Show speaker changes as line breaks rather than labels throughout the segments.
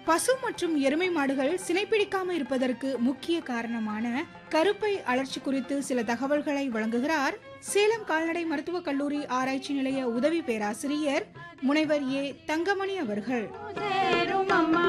பசு மற்றும் எருமை மாடுகள் சினைப்பிடிக்காம இருப்பதற்கு முக்கிய காரணமான கருப்பை அழற்சி குறித்து சில தகவல்களை வழங்குகிறார் சேலம் கால்நடை மருத்துவக் கல்லூரி ஆராய்ச்சி நிலைய உதவி பேராசிரியர் முனைவர் ஏ தங்கமணி அவர்கள்
சேரும் அம்மா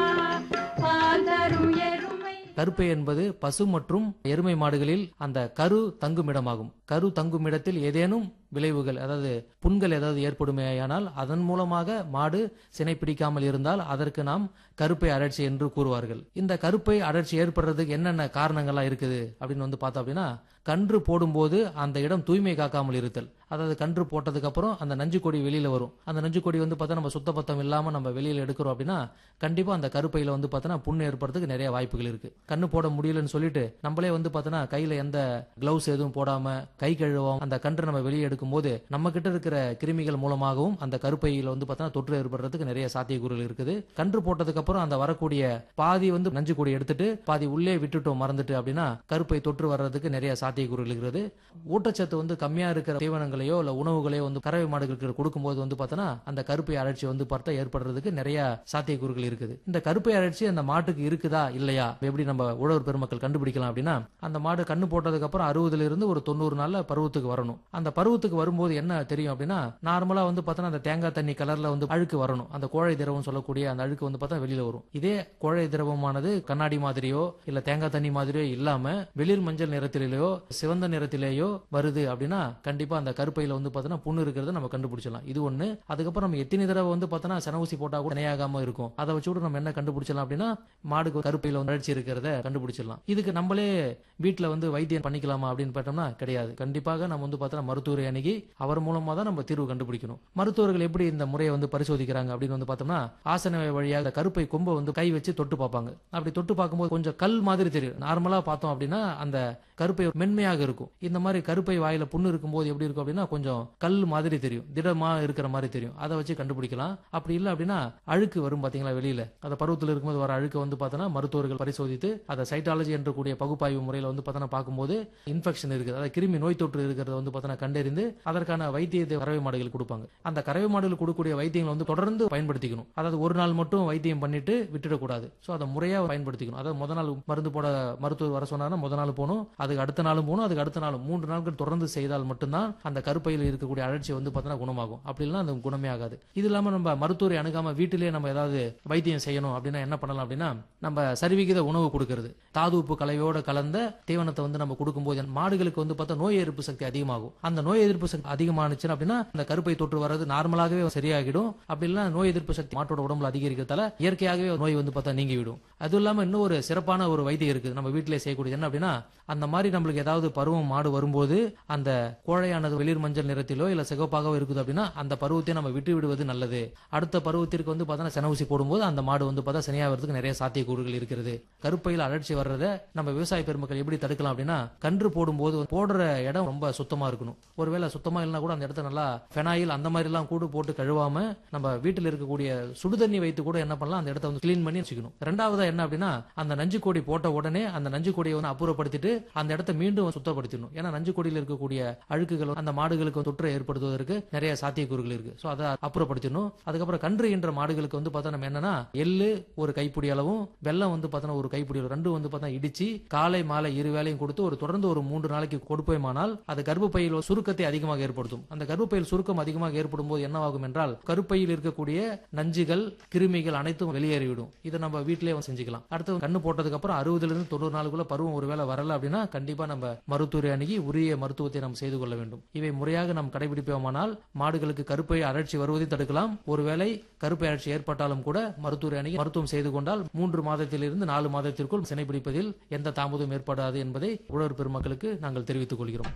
பால் தரும் எருமை
கருப்பை என்பது பசு மற்றும் எருமை மாடுகளில் அந்த கரு தங்குமிடமாகும் கரு தங்குமிடத்தில் ஏதேனும் விளைவுகள் அதாவது புண்கள் ஏதாவது ஏற்படுமேயானால் அதன் மூலமாக மாடு சினை பிடிக்காமல் இருந்தால் அதற்கு நாம் கருப்பை அழற்சி என்று கூறுவார்கள் இந்த கருப்பை அழற்சி ஏற்படுறதுக்கு என்னென்ன காரணங்கள்லாம் இருக்குது அப்படின்னு வந்து பார்த்தோம் அப்படின்னா கன்று போடும்போது அந்த இடம் தூய்மை காக்காமல் இருத்தல் அதாவது கன்று போட்டதுக்கு அப்புறம் அந்த நஞ்சு கொடி வெளியில வரும் அந்த நஞ்சு கொடி வந்து பார்த்தா நம்ம சுத்தபத்தம் இல்லாம நம்ம வெளியில எடுக்கிறோம் அப்படின்னா கண்டிப்பா அந்த கருப்பையில வந்து பார்த்தோன்னா புண்ணு ஏற்படுறதுக்கு நிறைய வாய்ப்புகள் இருக்கு கண்ணு போட முடியலன்னு சொல்லிட்டு நம்மளே வந்து பார்த்தோன்னா கையில எந்த கிளவுஸ் எதுவும் போடாம கை கழுவோம் அந்த கன்று நம்ம வெளியே எடுக்கும்போது நம்ம கிட்ட இருக்கிற கிருமிகள் மூலமாகவும் அந்த கருப்பையில வந்து பார்த்தோன்னா தொற்று ஏற்படுறதுக்கு நிறைய சாத்தியக்கூறுகள் இருக்குது கன்று போட்டதுக்கு அப்புறம் அந்த வரக்கூடிய பாதி வந்து நஞ்சு கொடி எடுத்துட்டு பாதி உள்ளே விட்டுட்டோம் மறந்துட்டு அப்படின்னா கருப்பை தொற்று வர்றதுக்கு நிறைய சாத்தியக்கூறுகள் இருக்கிறது ஊட்டச்சத்து வந்து கம்மியா இருக்கிற தீவனங்களையோ இல்ல உணவுகளையோ வந்து கறவை மாடுகளுக்கு கொடுக்கும்போது வந்து பார்த்தோன்னா அந்த கருப்பை அழற்சி வந்து பார்த்தா ஏற்படுறதுக்கு நிறைய சாத்தியக்கூறுகள் இருக்குது இந்த கருப்பை அழற்சி அந்த மாட்டுக்கு இருக்குதா இல்லையா எப்படி நம்ம உழவர் பெருமக்கள் கண்டுபிடிக்கலாம் அப்படின்னா அந்த மாடு கண்ணு போட்டதுக்கு அப்புறம் அறுபதுல இருந்து ஒரு தொண்ணூறு நாள்ல பருவத்துக்கு வரணும் அந்த பருவத்துக்கு வரும்போது என்ன தெரியும் அப்படின்னா நார்மலா வந்து பார்த்தோன்னா அந்த தேங்காய் தண்ணி கலர்ல வந்து அழுக்கு வரணும் அந்த கோழை திரவம் சொல்லக்கூடிய அந்த அழுக்கு வந்து பார்த்தா வெளியில வரும் இதே கோழை திரவமானது கண்ணாடி மாதிரியோ இல்ல தேங்காய் தண்ணி மாதிரியோ இல்லாம வெளிர் மஞ்சள் நிறத்திலேயோ சிவந்த நிறத்திலேயோ வருது அப்படின்னா கண்டிப்பா அந்த கருப்பையில வந்து பார்த்தோன்னா புண்ணு இருக்கிறத நம்ம கண்டுபிடிச்சலாம் இது ஒண்ணு அதுக்கப்புறம் நம்ம எத்தனை தடவை வந்து பார்த்தோன்னா சன ஊசி போட்டா கூட நினையாகாம இருக்கும் அதை வச்சு கூட நம்ம என்ன கண்டுபிடிச்சலாம் அப்படின்னா மாடுக்கு கருப்பையில வந்து அழற்சி இருக்கிறத கண்டுபிடிச்சிடலாம் இதுக்கு நம்மளே வீட்டுல வந்து வைத்தியம் பண்ணிக்கலாமா அப்படின்னு பார்த்தோம்னா கிடையாது கண்டிப்பாக நம்ம வந்து பார்த்தோன்னா மருத்துவரை அணுகி அவர் மூலமா தான் நம்ம தீர்வு கண்டுபிடிக்கணும் மருத்துவர்கள் எப்படி இந்த முறையை வந்து பரிசோதிக்கிறாங்க அப்படின்னு வந்து பார்த்தோம்னா ஆசன வழியாக அந்த கருப்பை கொம்பை வந்து கை வச்சு தொட்டு பார்ப்பாங்க அப்படி தொட்டு பார்க்கும்போது கொஞ்சம் கல் மாதிரி தெரியும் நார்மலா பார்த்தோம் அப்படின்னா அந்த கருப்பை மென்மையாக இருக்கும் இந்த மாதிரி கருப்பை வாயில புண்ணு இருக்கும்போது எப்படி இருக்கும் அப்படின்னா கொஞ்சம் கல் மாதிரி தெரியும் திடமா இருக்கிற மாதிரி தெரியும் அதை வச்சு கண்டுபிடிக்கலாம் அப்படி இல்லை அப்படின்னா அழுக்கு வரும் பாத்தீங்களா வெளியில அந்த பருவத்தில் இருக்கும்போது வர அழுக்கு வந்து பார்த்தோன்னா மருத்துவர்கள் பரிசோதித்து அதை சைட்டாலஜி என்ற கூடிய பகுப்பாய்வு முறையில் வந்து பார்த்தோன்னா பார்க்கும்போது இன்ஃபெக்ஷன் இருக்குது அதாவது கிருமி நோய் தொற்று இருக்கிறத வந்து பார்த்தோன்னா கண்டறிந்து அதற்கான வைத்தியத்தை கறவை மாடுகள் கொடுப்பாங்க அந்த கறவை மாடுகள் கொடுக்கக்கூடிய வைத்தியங்களை வந்து தொடர்ந்து பயன்படுத்திக்கணும் அதாவது ஒரு நாள் மட்டும் வைத்தியம் பண்ணிட்டு விட்டுடக்கூடாது ஸோ அதை முறையா பயன்படுத்திக்கணும் அதாவது முத நாள் மருந்து போட மருத்துவர் வர சொன்னாங்கன்னா முத நாள் போகணும் அதுக்கு அடுத்த நாளும் போகணும் அதுக்கு அடுத்த நாள் மூன்று நாட்கள் தொடர்ந்து செய்தால் மட்டும்தான் அந்த கருப்பையில் இருக்கக்கூடிய அழற்சி வந்து பார்த்தோன்னா குணமாகும் அப்படி இல்லைன்னா அது குணமே ஆகாது இது இல்லாம நம்ம மருத்துவரை அணுகாம வீட்டிலேயே நம்ம ஏதாவது வைத்தியம் செய்யணும் அப்படின்னா என்ன பண்ணலாம் அப்படின்னா நம்ம சரிவிகித உணவு கொடுக்கிறது தாது உப்பு கலவையோட கலந்த தீவனத்தை வந்து நம்ம கொடுக்கும்போது மாடுகளுக்கு வந்து பார்த்தா நோய் எதிர்ப்பு சக்தி அதிகமாகும் அந்த நோய் எதிர்ப்பு சக்தி அதிகமானுச்சுன்னா அப்படின்னா அந்த கருப்பை தொற்று வர்றது நார்மலாகவே சரியாகிடும் அப்படி இல்லைன்னா நோய் எதிர்ப்பு சக்தி மாட்டோட உடம்புல அதிகரிக்கிறதால இயற்கையாகவே நோய் வந்து பார்த்தா நீங்கிவிடும் அதுவும் இல்லாம இன்னும் ஒரு சிறப்பான ஒரு வைத்தியம் இருக்குது நம்ம வீட்டிலே செய்யக்கூடியது என்ன அப்படின்னா அந்த மாதிரி நம்மளுக்கு ஏதாவது பருவம் மாடு வரும்போது அந்த கோழையானது வெளிர் மஞ்சள் நிறத்திலோ இல்ல சிகப்பாகவோ இருக்குது அப்படின்னா அந்த பருவத்தை நம்ம விட்டு விடுவது நல்லது அடுத்த பருவத்திற்கு வந்து பார்த்தா சென ஊசி போடும்போது அந்த மாடு வந்து பார்த்தா சனியாகிறதுக்கு நிறைய சாத்தியக்கூறுகள் இருக்கிறது கருப்பையில் அழற்சி வர்றதை நம்ம விவசாய பெருமக்கள் எப்படி தடுக்கலாம் அப்படின்னா கன்று போடும்போது போடுற இடம் ரொம்ப சுத்தமா இருக்கணும் ஒருவேளை சுத்தமா இல்லைனா கூட அந்த இடத்த நல்லா ஃபெனாயில் அந்த மாதிரி எல்லாம் கூட போட்டு கழுவாம நம்ம வீட்டில் இருக்கக்கூடிய சுடுதண்ணி வைத்து கூட என்ன பண்ணலாம் அந்த இடத்த வந்து கிளீன் பண்ணி வச்சுக்கணும் ரெண்டாவதா என்ன அப்படின்னா அந்த நஞ்சு கொடி போட்ட உடனே அந்த நஞ்சு கொடியை வந்து அப்புறப்படுத்திட்டு அந்த இடத்த மீண்டும் சுத்தப்படுத்திடணும் ஏன்னா நஞ்சு கொடியில் இருக்கக்கூடிய அழுக்குகள் அந்த மாடுகளுக்கு தொற்றை ஏற்படுத்துவதற்கு நிறைய சாத்தியக்கூறுகள் இருக்கு ஸோ அதை அப்புறப்படுத்திடணும் அதுக்கப்புறம் கன்று என்ற மாடுகளுக்கு வந்து பார்த்தா நம்ம என்னன்னா எள்ளு ஒரு கைப்பிடி அளவும் வெள்ளம் வந்து பார்த்தோன்னா ஒரு கைப்பிடி அளவு ரெண்டும் வந்து பார்த்தா இடிச்சு காலை மாலை இரு வேளையும் கொடுத்து ஒரு தொடர்ந்து ஒரு மூன்று நாளைக்கு கொடுப்போமானால் அது கர்ப்பப்பையில் சுருக்கத்தை அதிகமாக ஏற்படுத்தும் அந்த கர்ப்பப்பையில் சுருக்கம் அதிகமாக ஏற்படும் போது என்னவாகும் என்றால் கருப்பையில் இருக்கக்கூடிய நஞ்சுகள் கிருமிகள் அனைத்தும் வெளியேறிவிடும் இதை நம்ம வீட்டிலேயே வந்து செஞ்சுக்கலாம் அடுத்து கண்ணு போட்டதுக்கு அப்புறம் அறுபதுல இருந்து தொண்ணூறு நாளுக்குள்ள பருவம் ஒருவேளை வரல அப்படின்னா கண்டிப்பா நம்ம மருத்துவரை அணுகி உரிய மருத்துவத்தை நாம் செய்து கொள்ள வேண்டும் இவை முறையாக நாம் கடைபிடிப்போமானால் மாடுகளுக்கு கருப்பை அழற்சி வருவதை தடுக்கலாம் ஒருவேளை கருப்பை அழற்சி ஏற்பட்டாலும் கூட மருத்துவரை அணுகி மருத்துவம் செய்து கொண்டால் மூன்று மாதத்திலிருந்து நாலு மாதத்திற்குள் சினை பிடிப்பதில் எந்த தாமதம் ஏற்படாது என்பதை உழவர் பெருமக்களுக்கு நாங்கள் தெரிவித்துக் கொள்கிறோம்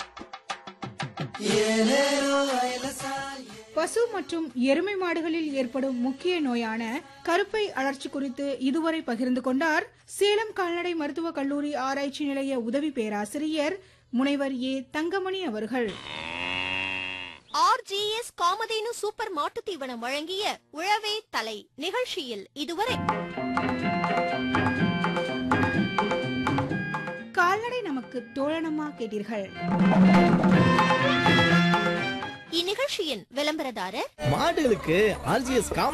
பசு மற்றும் எருமை மாடுகளில் ஏற்படும் முக்கிய நோயான கருப்பை அழற்சி குறித்து இதுவரை பகிர்ந்து கொண்டார் சேலம் கால்நடை மருத்துவக் கல்லூரி ஆராய்ச்சி நிலைய உதவி பேராசிரியர் முனைவர் ஏ தங்கமணி அவர்கள்
ஆர்ஜிஎஸ் காமதேனு சூப்பர் மாட்டுத் தீவனம் வழங்கிய உழவே தலை நிகழ்ச்சியில் இதுவரை
கால்நடை நமக்கு தோழனமா கேட்டீர்கள்
இந்நிகழ்ச்சியின் விளம்பரதாரர்
மாடுகளுக்கு ஆர்ஜிஎஸ் காம